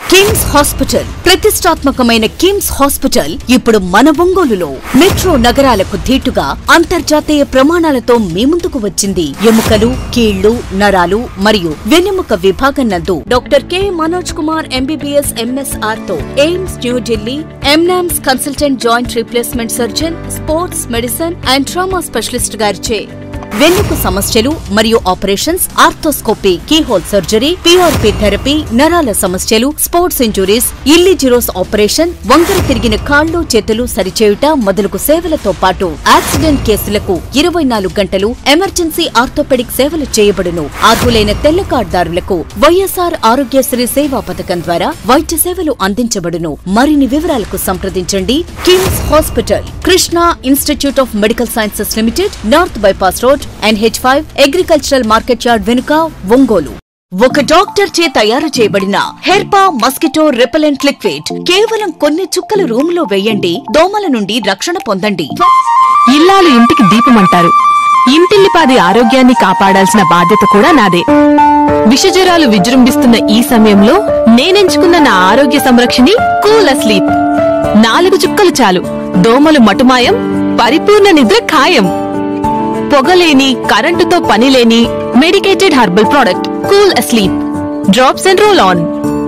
KIMS hospital ప్రతిష్టాత్మకమైన KIMS hospital ఇప్పుడు మన ఒంగోలులో మెట్రో నగరాలకు ధీటుగా అంతర్జాతీయ ప్రమాణాలతో మీ ముందుకు వచ్చింది ఎముకలు కీళ్లు నరాలు మరియు వెన్నెముక విభాగం నందు doctor K Manoj Kumar MBBS MSR తో AIIMS New Delhi ఎంనామ్స్ consultant joint replacement surgeon sports medicine and trauma specialist గారిచే వెన్నుకు సమస్యలు మరియు operations arthroscopy keyhole surgery PRP therapy నరాల సమస్యలు స్పోర్ట్స్ ఇంజురీస్ ఇల్లిజిరోస్ ఆపరేషన్ వంకర తిరిగిన కాళ్ళు చేతులు సరిచేయుట మొదలగు సేవలతో పాటు యాక్సిడెంట్ కేసులకు ఇరవై నాలుగు గంటలు ఎమర్జెన్సీ ఆర్థోపెడిక్ సేవలు చేయబడును అర్హులైన తెల్ల కార్డుదారులకు వైఎస్ఆర్ ఆరోగ్యశ్రీ సేవా పథకం ద్వారా వైద్య సేవలు అందించబడును మరిన్ని వివరాలకు సంప్రదించండి KIMS hospital Krishna institute of medical sciences limited north bypass road NH five agricultural market yard వెనుక ఒంగోలు ఒక డాక్టర్ చే తయారు చేయబడిన హెర్పా మస్కిటో రిపెలెంట్ లిక్విడ్ కేవలం కొన్ని చుక్కలు రూమ్ లో వేయండి దోమల నుండి రక్షణ పొందండి ఇల్లాలు ఇంటికి దీపమంటారు ఇంటిల్లిపాది ఆరోగ్యాన్ని కాపాడాల్సిన బాధ్యత కూడా నాదే విషజ్వరాలు విజృంభిస్తున్న ఈ సమయంలో నేనెంచుకున్న నా ఆరోగ్య సంరక్షణి కూల్ అస్లీప్ నాలుగు చుక్కలు చాలు దోమలు మటుమాయం పరిపూర్ణ నిద్ర ఖాయం పొగలేని కరెంటుతో పనిలేని medicated herbal product cool asleep drops and roll on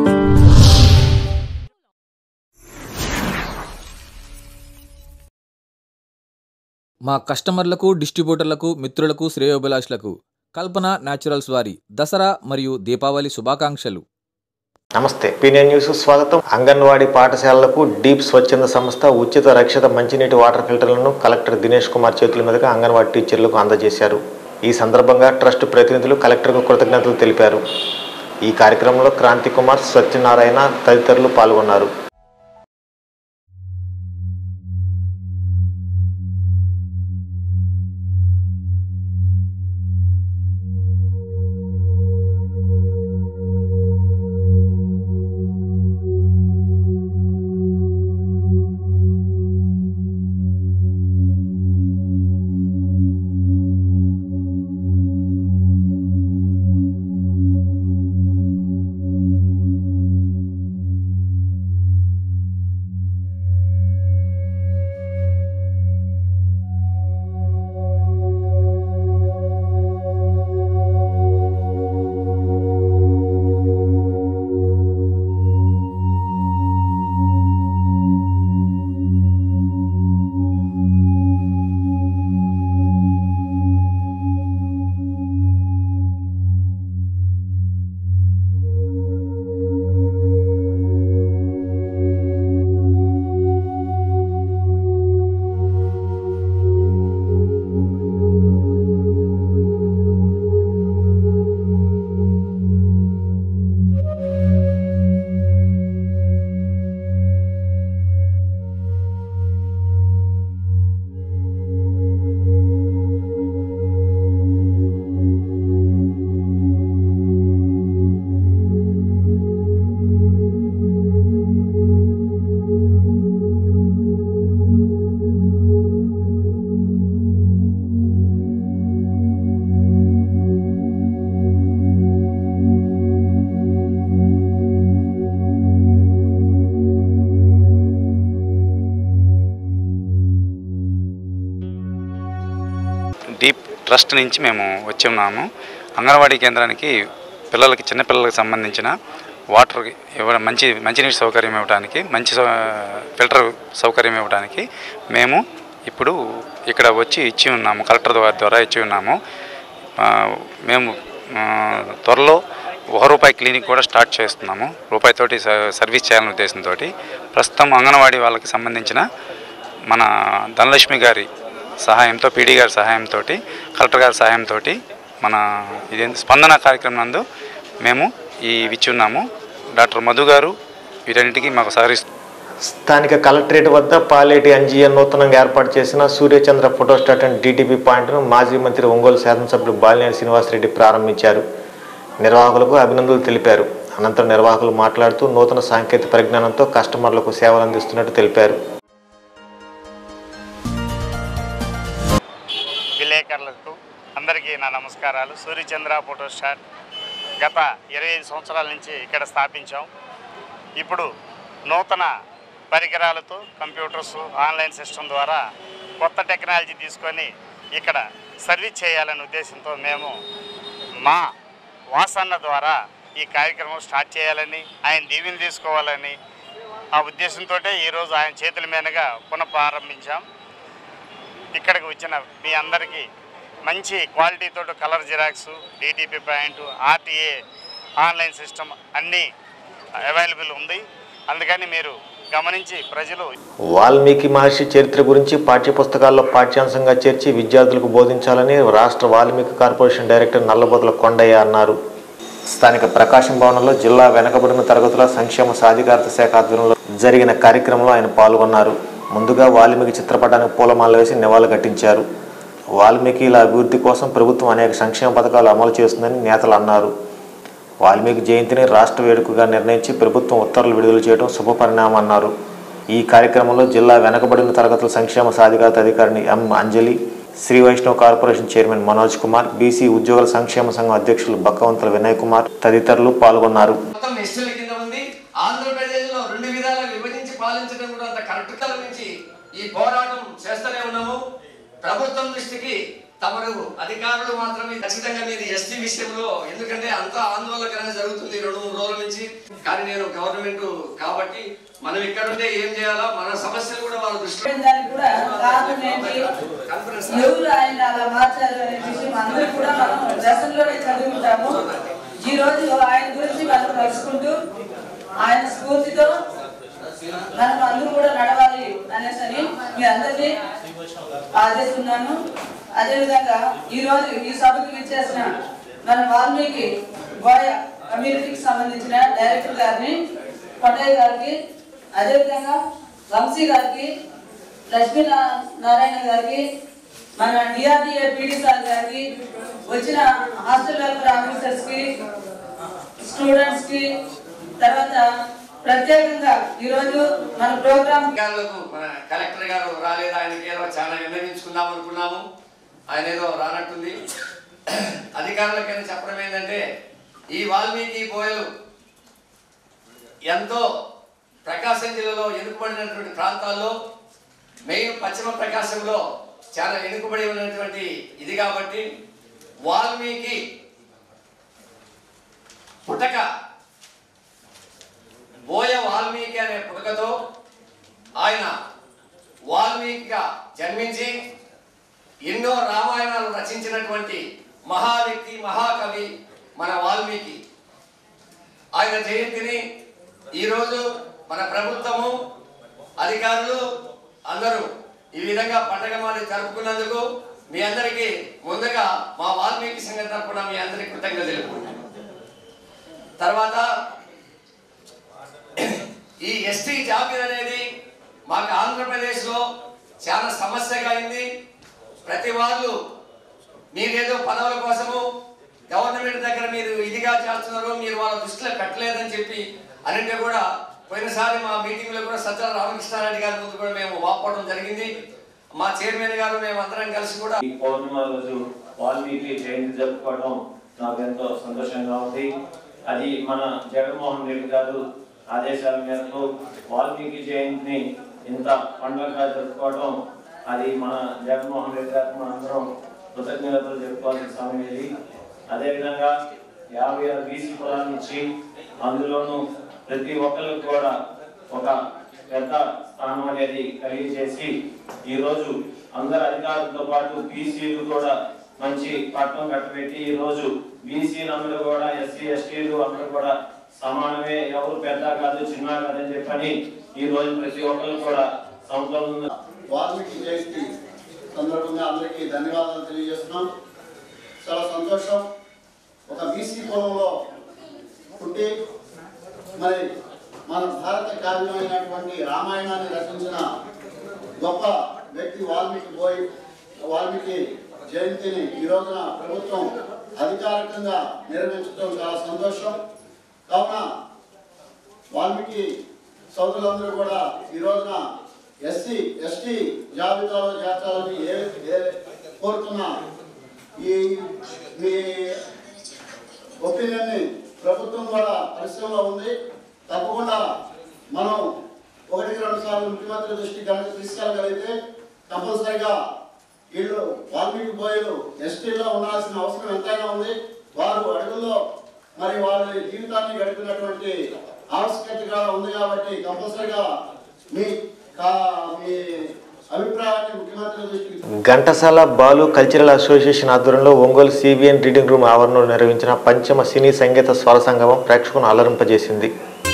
మా కస్టమర్లకు డిస్ట్రిబ్యూటర్లకు మిత్రులకు శ్రేయోభిలాషులకు కల్పన న్యాచురల్స్ వారి దసరా మరియు దీపావళి శుభాకాంక్షలు నమస్తే పీనియన్ న్యూస్ స్వాగతం అంగన్వాడీ పాఠశాలలకు డీప్ స్వచ్ఛంద సంస్థ ఉచిత రక్షిత మంచినీటి వాటర్ ఫిల్టర్లను కలెక్టర్ దినేష్ కుమార్ చేతుల మీదుగా అంగన్వాడీ టీచర్లకు అందజేశారు ఈ సందర్భంగా ట్రస్ట్ ప్రతినిధులు కలెక్టర్కు కృతజ్ఞతలు తెలిపారు ఈ కార్యక్రమంలో క్రాంతి కుమార్ సత్యనారాయణ తదితరులు పాల్గొన్నారు డీప్ ట్రస్ట్ నుంచి మేము వచ్చి ఉన్నాము అంగన్వాడీ కేంద్రానికి పిల్లలకి చిన్నపిల్లలకి సంబంధించిన వాటర్ ఇవ్వడం మంచి మంచినీటి సౌకర్యం ఇవ్వడానికి మంచి సౌ- ఫిల్టర్ సౌకర్యం ఇవ్వడానికి మేము ఇప్పుడు ఇక్కడ వచ్చి ఇచ్చి ఉన్నాము కలెక్టర్ ద్వారా- ద్వారా ఇచ్చి ఉన్నాము ఆ, మేము ఆ, త్వరలో ఒక రూపాయి క్లినిక్ కూడా స్టార్ట్ చేస్తున్నాము రూపాయితోటి స- సర్వీస్ చేయాలనే ఉద్దేశంతో ప్రస్తుతం అంగన్వాడీ వాళ్ళకి సంబంధించిన మన ధనలక్ష్మి గారి సహాయంతో పీడీ గారి సహాయంతో కలెక్టర్ గారి సహాయంతో మన ఇది స్పందన కార్యక్రమం నందు మేము ఈ ఇచ్చి ఉన్నాము డాక్టర్ మధు గారు వీటన్నిటికీ మాకు సహకరిస్తూ స్థానిక కలెక్టరేట్ వద్ద పాలేటి ఎన్జీఎన్ నూతనంగా ఏర్పాటు చేసిన సూర్యచంద్ర ఫోటోస్టాట్ అండ్ డీటీపీ పాయింట్ను మాజీ మంత్రి ఒంగోలు శాసనసభ్యులు బాలినేని శ్రీనివాసరెడ్డి ప్రారంభించారు నిర్వాహకులకు అభినందనలు తెలిపారు అనంతరం నిర్వాహకులు మాట్లాడుతూ నూతన సాంకేతిక పరిజ్ఞానంతో కస్టమర్లకు సేవలు అందిస్తున్నట్టు తెలిపారు విలేకరులకు అందరికీ నా నమస్కారాలు సూర్యచంద్ర ఫోటోస్టాట్ గత ఇరవై ఐదు సంవత్సరాల నుంచి ఇక్కడ స్థాపించాం ఇప్పుడు నూతన పరికరాలతో కంప్యూటర్స్ ఆన్లైన్ సిస్టమ్ ద్వారా కొత్త టెక్నాలజీ తీసుకొని ఇక్కడ సర్వీస్ చేయాలనే ఉద్దేశంతో మేము మా వాసన్న ద్వారా ఈ కార్యక్రమం స్టార్ట్ చేయాలని ఆయన దీవెని తీసుకోవాలని ఆ ఉద్దేశంతో ఈరోజు ఆయన చేతుల మీదుగా పునఃప్రారంభించాం ఇక్కడికి వచ్చిన మీ అందరికీ మంచి క్వాలిటీతో colour xerox DTP point RTA online system అన్నీ అవైలబుల్ ఉంది అందుకని మీరు గమనించి ప్రజలు వాల్మీకి మహర్షి చరిత్ర గురించి పాఠ్యపుస్తకాల్లో పాఠ్యాంశంగా చేర్చి విద్యార్థులకు బోధించాలని రాష్ట్ర వాల్మీకి కార్పొరేషన్ డైరెక్టర్ నల్లబోతుల కొండయ్య అన్నారు స్థానిక ప్రకాశం భవనంలో జిల్లా వెనకబడిన తరగతుల సంక్షేమ సాధికారత శాఖ ఆధ్వర్యంలో జరిగిన కార్యక్రమంలో ఆయన పాల్గొన్నారు ముందుగా వాల్మీకి చిత్రపటానికి పూలమాల వేసి నివాళులు కట్టించారు వాల్మీకిల అభివృద్ధి కోసం ప్రభుత్వం అనేక సంక్షేమ పథకాలు అమలు చేస్తుందని నేతలు అన్నారు వాల్మీకి జయంతిని రాష్ట్ర వేడుకగా నిర్ణయించి ప్రభుత్వం ఉత్తర్వులు విడుదల చేయడం శుభపరిణామం అన్నారు ఈ కార్యక్రమంలో జిల్లా వెనకబడిన తరగతుల సంక్షేమ సాధికారత అధికారిని M Anjali Sri Vaishnav corporation chairman Manoj Kumar BC ఉద్యోగుల సంక్షేమ సంఘం అధ్యక్షులు బక్కవంతుల వినయ్ కుమార్ తదితరులు పాల్గొన్నారు మొత్తం ఎస్టీల కింద ఉంది ఆంధ్రప్రదేశ్ లో రెండు విధాలుగా విభజించి పాలించడం కూడా అంత కరెక్ట్ కాలం నుంచి ఈ పోరాటం చేస్తూనే ఉన్నాము ప్రభుత్వం దృష్టికి తమరు అధికారులు మాత్రమే ఖచ్చితంగా మీరు ఎస్టీ విషయంలో ఎందుకంటే అంత ఆందోళనకరంగా జరుగుతుంది రెండు మూడు రోజుల నుంచి కానీ నేను గవర్నమెంట్ కాబట్టి మనం ఇక్కడ ఉంటే ఏం చేయాలా మన సమస్యలు కూడా వాళ్ళ దృష్టిలో దానికి కూడా కారణం ఏంటి కాన్ఫరెన్స్ ఎవరు ఆయన అలా మార్చారు అనే విషయం అందరూ కూడా మనం దశల్లోనే చదువుకుంటాము ఈ రోజు ఆయన గురించి మనం తెలుసుకుంటూ ఆయన స్ఫూర్తితో మనం అందరూ కూడా నడవాలి అనేసి అని మీ అందరినీ ఆదేశిస్తున్నాను అదేవిధంగా ఈ రోజు ఈ సభకు విచ్చేసిన మన వాల్మీకి గోయ కమ్యూనిటీకి సంబంధించిన డైరెక్టర్ గారిని కొట్టయ్య గారికి అదేవిధంగా వంశీ గారికి లక్ష్మీ నా- నారాయణ గారికి మన డిఆర్డిఏ పీడీ సార్ గారికి వచ్చిన హాస్టల్ వెల్ఫేర్ ఆఫీసర్స్ కి స్టూడెంట్స్ కి తర్వాత ప్రత్యేకంగా ఈరోజు మన ప్రోగ్రామ్ అధికారులకు మన కలెక్టర్ గారు రాలేదు ఆయనకి ఏదో చాలా విన్నవించుకుందాం అనుకున్నాము ఆయన ఏదో రానట్టుంది అధికారులకైనా చెప్పడం ఏంటంటే ఈ వాల్మీకి బోయలు ఎంతో ప్రకాశం జిల్లాలో వెనుకబడినటువంటి ప్రాంతాల్లో మెయిన్ పశ్చిమ ప్రకాశంలో చాలా వెనుకబడి ఉన్నటువంటి ఇది కాబట్టి వాల్మీకి పుటక బోయ వాల్మీకి అనే పుటకతో ఆయన వాల్మీకిగా జన్మించి ఎన్నో రామాయణాలు రచించినటువంటి మహా వ్యక్తి మహాకవి మన వాల్మీకి ఆయన జయంతిని ఈరోజు మన ప్రభుత్వము అధికారులు అందరూ ఈ విధంగా పండగ మాది జరుపుకున్నందుకు మీ అందరికీ ముందుగా మా వాల్మీకి సంఘం తరపున మీ అందరికీ కృతజ్ఞతలు తెలుపుకుంటున్నాను తర్వాత ఈ ఎస్టీ జాబితా అనేది మాకు ఆంధ్రప్రదేశ్లో చాలా సమస్యగా అయింది ప్రతి వాళ్ళు మీరేదో పదవుల కోసము గవర్నమెంట్ దగ్గర మీరు ఇదిగా చేస్తున్నారు మీరు వాళ్ళ దృష్టిలో పెట్టలేదని చెప్పి అనంటే కూడా పోయినసారి మా మీటింగ్లో కూడా సజ్జల రామకృష్ణారెడ్డి గారి ముందు కూడా మేము వాపోవడం జరిగింది మా చైర్మన్ గారు మేము అందరం కలిసి కూడా ఈ పౌర్ణిమ రోజు వాల్మీకి జయంతి జరుపుకోవడం నాకు ఎంతో సంతోషంగా ఉంది అది మన జగన్మోహన్ రెడ్డి గారు ఆదేశాల మేరకు వాల్మీకి జయంతిని ఇంత పండుగగా జరుపుకోవడం అది మన జగన్మోహన్ రెడ్డి గారికి మనందరం కృతజ్ఞతలు చెప్పుకోవాల్సిన సమయం ఇది అదేవిధంగా యాభై ఆరు బీసీ కులాన్ని ఇచ్చి అందులోనూ ప్రతి ఒక్కరికి కూడా ఒక పెద్ద స్థానం అనేది కలిగజేసి ఈ రోజు అందరు అధికారులతో పాటు బీసీలు కూడా మంచి పట్టణం కట్టబెట్టి ఈ రోజు బీసీలు అందరూ కూడా ఎస్సీ ఎస్టీలు అందరూ కూడా సమానమే ఎవరు పెద్ద కాదు చిన్న కాదని చెప్పని ఈ రోజు ప్రతి ఒక్కరు కూడా సంపూర్ణ వాల్మీకి జయంతి సందర్భంగా అందరికీ ధన్యవాదాలు తెలియజేస్తున్నాం చాలా సంతోషం ఒక బీసీ కులంలో పుట్టి మరి మన భారత కావ్యమైనటువంటి రామాయణాన్ని రచించిన గొప్ప వ్యక్తి వాల్మీకి పోయి వాల్మీకి జయంతిని ఈ రోజున ప్రభుత్వం అధికారికంగా నిర్వహించడం చాలా సంతోషం కావున వాల్మీకి సోదరులందరూ కూడా ఈ రోజున ఎస్సీ ఎస్టీ జాబితాలో చేర్చాలని ఏ ఏ కోరుతున్నా ఈ మీ ఒపీనియన్ని ప్రభుత్వం కూడా పరిశ్రమలో ఉంది తప్పకుండా మనం ఒకటికి రెండు సార్లు ముఖ్యమంత్రి దృష్టికి కనుక తీసుకెళ్ళగలిగితే కంపల్సరిగా వీళ్ళు వాల్మీకి బోయలు ఎస్టీలో ఉండాల్సిన అవసరం ఎంతైనా ఉంది వారు అడుగుల్లో మరి వాళ్ళ జీవితాన్ని గడిపినటువంటి ఆవశ్యకత ఉంది కాబట్టి కంపల్సరిగా మీ కా- మీ అభిప్రాయాన్ని ముఖ్యమంత్రి దృష్టికి ఘంటసాల బాలు కల్చరల్ అసోసియేషన్ ఆధ్వర్యంలో ఒంగోలు సిబిఎన్ రీడింగ్ రూమ్ ఆవరణలో నిర్వహించిన పంచమ సినీ సంగీత స్వర సంగమం ప్రేక్షకులను అలరింపజేసింది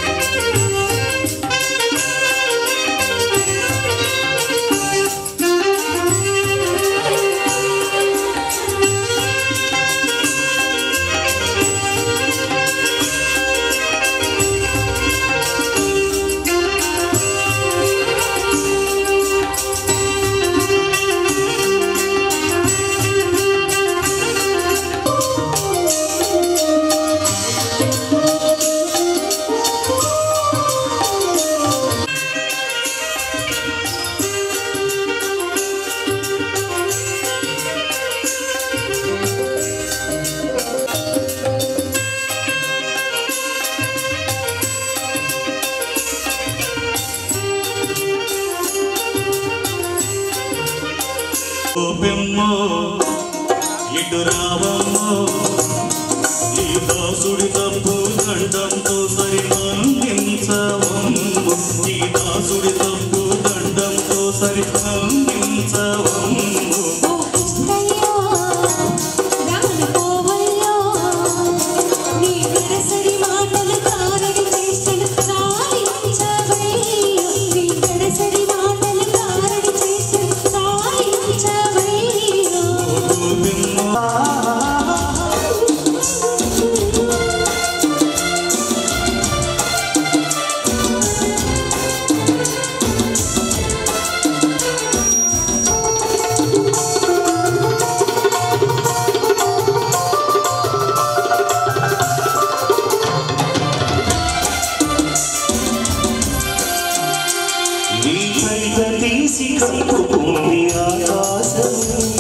కోపెమ్మో ఇటు రావమ్మో ఈ దాసుడి తప్పు దండంతో సరిమందించవమ్ము ఈ దాసుడి తప్పు దండంతో సరిమందించవమ్ము నీ పైన తీసి కప్పుకుంది ఆకాశం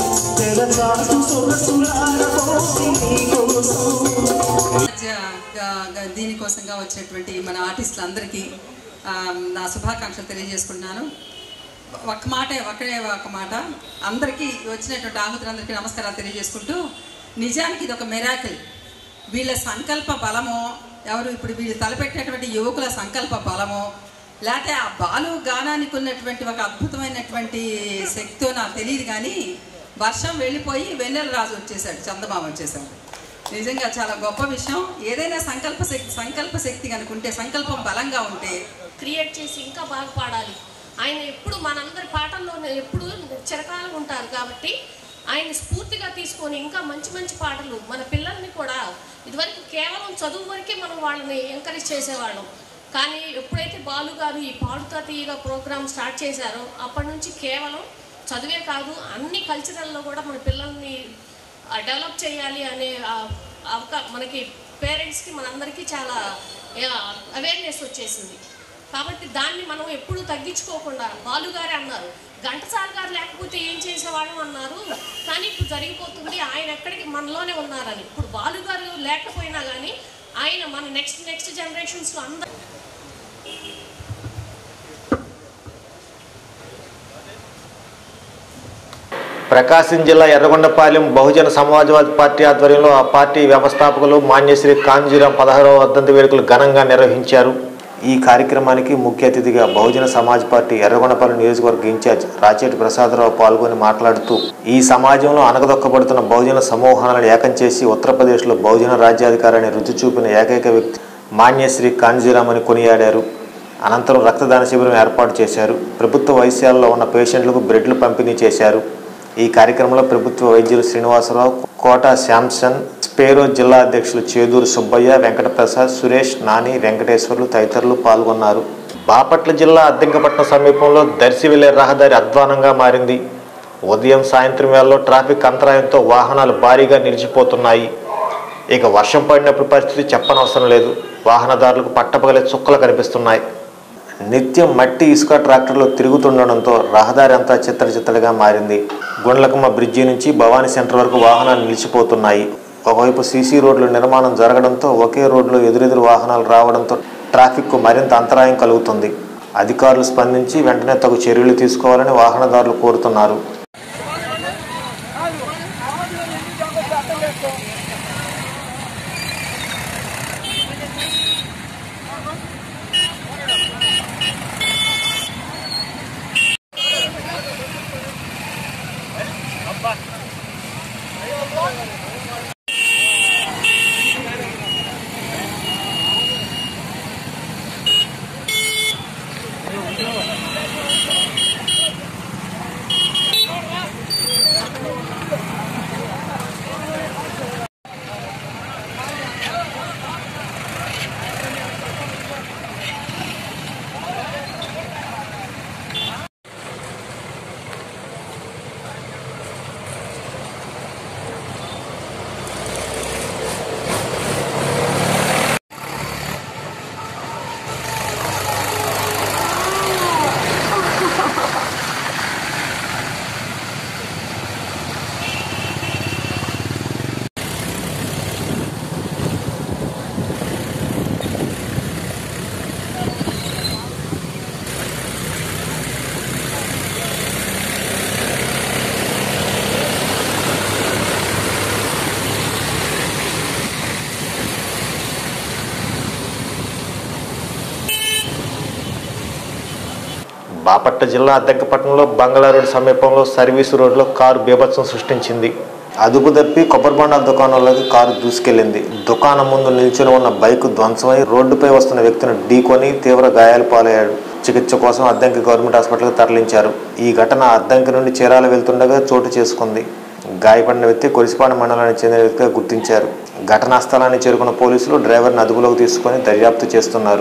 తెలచాటు సొగసులార పోసి నీకోసం మధ్య గా- గా- దీనికోసంగా వచ్చినటువంటి మన ఆర్టిస్టులందరికీ ఆ, నా శుభాకాంక్షలు తెలియజేసుకుంటున్నాను ఒక్క మాట ఒకే ఒక మాట అందరికీ వచ్చినటువంటి ఆహుతులందరికీ నమస్కారాలు తెలియజేసుకుంటూ నిజానికి ఇది ఒక మెరాకిల్ వీళ్ళ సంకల్ప బలమో ఎవరు ఇప్పుడు వీళ్ళు తలపెట్టినటువంటి యువకుల సంకల్ప బలమో లేకపోతే ఆ బాలు గానానికి ఉన్నటువంటి ఒక అద్భుతమైనటువంటి శక్తితో నాకు తెలియదు కానీ వర్షం వెళ్ళిపోయి వెన్నెల రాజు వచ్చేసాడు చందమామ వచ్చేసాడు నిజంగా చాలా గొప్ప విషయం ఏదైనా సంకల్ప శక్తి సంకల్ప శక్తి కనుకుంటే సంకల్పం బలంగా ఉంటే క్రియేట్ చేసి ఇంకా బాగా పాడాలి ఆయన ఎప్పుడు మనందరి పాటల్లో ఎప్పుడు చిరకాలం ఉంటారు కాబట్టి ఆయన స్ఫూర్తిగా తీసుకొని ఇంకా మంచి మంచి పాటలు మన పిల్లల్ని కూడా ఇదివరకు కేవలం చదువు వరకే మనం వాళ్ళని ఎంకరేజ్ చేసేవాళ్ళం కానీ ఎప్పుడైతే బాలు గారు ఈ పాడుతా తీయగా ప్రోగ్రామ్ స్టార్ట్ చేశారో అప్పటి నుంచి కేవలం చదువే కాదు అన్ని కల్చరల్లో కూడా మన పిల్లల్ని డెవలప్ చేయాలి అనే అవకా మనకి పేరెంట్స్కి మనందరికీ చాలా అవేర్నెస్ వచ్చేసింది కాబట్టి దాన్ని మనం ఎప్పుడూ తగ్గించుకోకుండా బాలుగారే అన్నారు ఘంటసాల గారు లేకపోతే ఏం చేసేవాళ్ళం అన్నారు కానీ ఇప్పుడు జరిగిపోతుంది ఆయన ఎక్కడికి మనలోనే ఉన్నారని ఇప్పుడు బాలుగారు లేకపోయినా కానీ ఆయన మన నెక్స్ట్ నెక్స్ట్ జనరేషన్స్లో అందరూ ప్రకాశం జిల్లా ఎర్రగొండపాలెం బహుజన సమాజ్వాదీ పార్టీ ఆధ్వర్యంలో ఆ పార్టీ వ్యవస్థాపకులు మాన్యశ్రీ కాంజీరాం పదహారవ వర్ధంతి వేడుకలు ఘనంగా నిర్వహించారు ఈ కార్యక్రమానికి ముఖ్య అతిథిగా బహుజన సమాజ్ పార్టీ ఎర్రగొండపాలెం నియోజకవర్గ ఇన్ఛార్జ్ రాచేటి ప్రసాదరావు పాల్గొని మాట్లాడుతూ ఈ సమాజంలో అనగదొక్కబడుతున్న బహుజన సమూహాలను ఏకం చేసి ఉత్తరప్రదేశ్లో బహుజన రాజ్యాధికారాన్ని రుచి చూపిన ఏకైక వ్యక్తి మాన్యశ్రీ కాంజీరాం అని కొనియాడారు అనంతరం రక్తదాన శిబిరం ఏర్పాటు చేశారు ప్రభుత్వ వైద్యాలలో ఉన్న పేషెంట్లకు బ్రెడ్లు పంపిణీ చేశారు ఈ కార్యక్రమంలో ప్రభుత్వ వైద్యులు శ్రీనివాసరావు కోట శాంసన్ స్పేరో జిల్లా అధ్యక్షులు చేదూరు సుబ్బయ్య వెంకటప్రసాద్ సురేష్ నాని వెంకటేశ్వర్లు తదితరులు పాల్గొన్నారు బాపట్ల జిల్లా అద్దెంకపట్నం సమీపంలో దర్శి వెళ్లే రహదారి అధ్వానంగా మారింది ఉదయం సాయంత్రం వేళల్లో ట్రాఫిక్ అంతరాయంతో వాహనాలు భారీగా నిలిచిపోతున్నాయి ఇక వర్షం పడినప్పుడు పరిస్థితి చెప్పనవసరం లేదు వాహనదారులకు పట్టపగలే చుక్కలు కనిపిస్తున్నాయి నిత్యం మట్టి ఇసుక ట్రాక్టర్లు తిరుగుతుండడంతో రహదారి అంతా చిత్తడి చిత్తడిగా మారింది గుండ్లకమ్మ బ్రిడ్జి నుంచి భవానీ సెంటర్ వరకు వాహనాలు నిలిచిపోతున్నాయి ఒకవైపు సీసీ రోడ్ల నిర్మాణం జరగడంతో ఒకే రోడ్లో ఎదురెదురు వాహనాలు రావడంతో ట్రాఫిక్కు మరింత అంతరాయం కలుగుతుంది అధికారులు స్పందించి వెంటనే తగు చర్యలు తీసుకోవాలని వాహనదారులు కోరుతున్నారు బాపట్ల జిల్లా అద్దెంకపట్నంలో బంగాళా రోడ్ సమీపంలో సర్వీసు రోడ్లో కారు బీభత్సం సృష్టించింది అదుపు తప్పి కొబ్బరి బొండాల దుకాణంలోకి కారు దూసుకెళ్లింది దుకాణం ముందు నిల్చుని ఉన్న బైక్ ధ్వంసమై రోడ్డుపై వస్తున్న వ్యక్తిని ఢీకొని తీవ్ర గాయాలు పాలయ్యాడు చికిత్స కోసం అద్దంకి గవర్నమెంట్ హాస్పిటల్కి తరలించారు ఈ ఘటన అద్దంకి నుండి చీరాల వెళ్తుండగా చోటు చేసుకుంది గాయపడిన వ్యక్తి కొలిసిపాడు మండలానికి చెందిన వ్యక్తిగా గుర్తించారు ఘటనా స్థలాన్ని చేరుకున్న పోలీసులు డ్రైవర్ని అదుపులోకి తీసుకొని దర్యాప్తు చేస్తున్నారు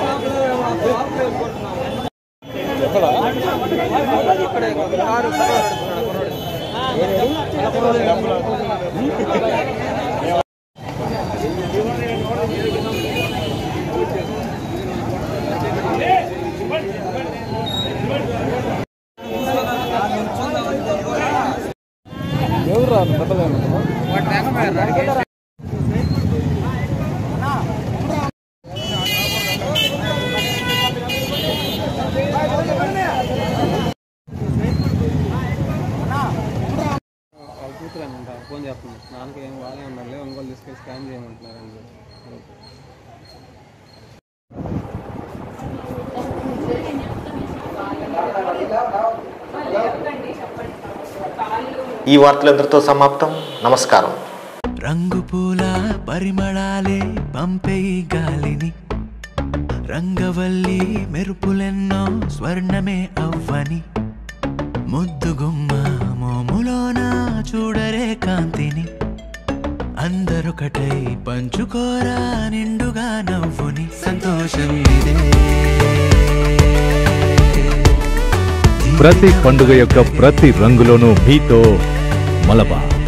వాళ్ళ కూతురు అంట ఫోన్ చేస్తుంది నాన్నకి ఏం బాగానే ఉండాలి ఒంగోలు తీసుకెళ్ళి స్కాన్ చేయమంటున్నారు అని చెప్పి ఈ వార్తలు ఎంతటితో సమాప్తం నమస్కారం రంగు పూల పరిమళాలే పంపే ఈ గాలిని రంగవల్లి మెరుపులెన్నో స్వర్ణమే అవ్వని ముద్దుగుమ్మ మోములోన చూడరే కాంతిని అందరొకటై పంచుకోరా నిండుగా నవ్వుని సంతోషం ఇదే ప్రతి పండుగ యొక్క ప్రతి రంగులోనూ మీతో మలబార్